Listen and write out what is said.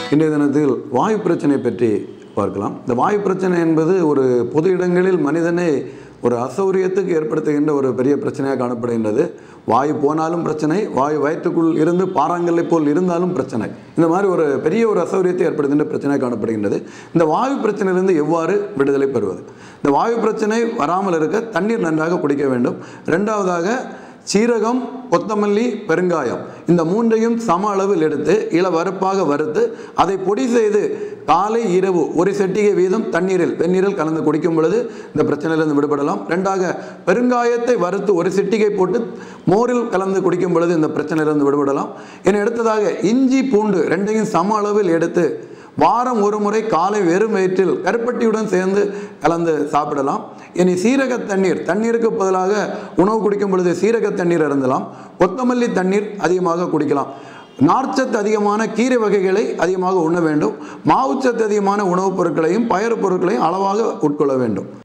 இன்றைய தினத்தில் வாயு பிரச்சனை பற்றி பார்க்கலாம் இந்த வாயு பிரச்சனை என்பது ஒரு பொது இடங்களில் மனிதனை ஒரு அசௌரியத்துக்கு ஏற்படுத்துகின்ற ஒரு பெரிய பிரச்சனையாக காணப்படுகின்றது வாயு போனாலும் பிரச்சனை வாயு வயிற்றுக்குள் இருந்து பாறாங்கல்லை போல் இருந்தாலும் பிரச்சனை இந்த மாதிரி ஒரு பெரிய ஒரு அசௌரியத்தை ஏற்படுத்துகின்ற பிரச்சனை காணப்படுகின்றது இந்த வாயு பிரச்சனையிலிருந்து எவ்வாறு விடுதலை பெறுவது இந்த வாயு பிரச்சனை வராமல் இருக்க தண்ணீர் நன்றாக குடிக்க வேண்டும் ரெண்டாவதாக சீரகம் கொத்தமல்லி பெருங்காயம் இந்த மூன்றையும் சம அளவில் எடுத்து இளவறுப்பாக வறுத்து அதை பொடி செய்து காலை இரவு ஒரு செட்டிகை வீதம் தண்ணீரில் வெந்நீரில் கலந்து குடிக்கும் பொழுது இந்த பிரச்சனையிலிருந்து விடுபடலாம் ரெண்டாக பெருங்காயத்தை வறுத்து ஒரு சிட்டிகை போட்டு மோரில் கலந்து குடிக்கும் பொழுது இந்த பிரச்சனையிலிருந்து விடுபடலாம் என அடுத்ததாக இஞ்சி பூண்டு ரெண்டையும் சம அளவில் எடுத்து வாரம் ஒரு முறை காலை வெறும் வயிற்றில் கருப்பட்டியுடன் சேர்ந்து கலந்து சாப்பிடலாம் இனி சீரக தண்ணீர் தண்ணீருக்கு பதிலாக உணவு குடிக்கும் பொழுது சீரக தண்ணீர் அருந்தலாம் கொத்தமல்லி தண்ணீர் அதிகமாக குடிக்கலாம் நார்ச்சத்து அதிகமான கீரை வகைகளை அதிகமாக உண்ண வேண்டும் மாவுச்சத்து அதிகமான உணவுப் பொருட்களையும் பயறு பொருட்களையும் அளவாக உட்கொள்ள வேண்டும்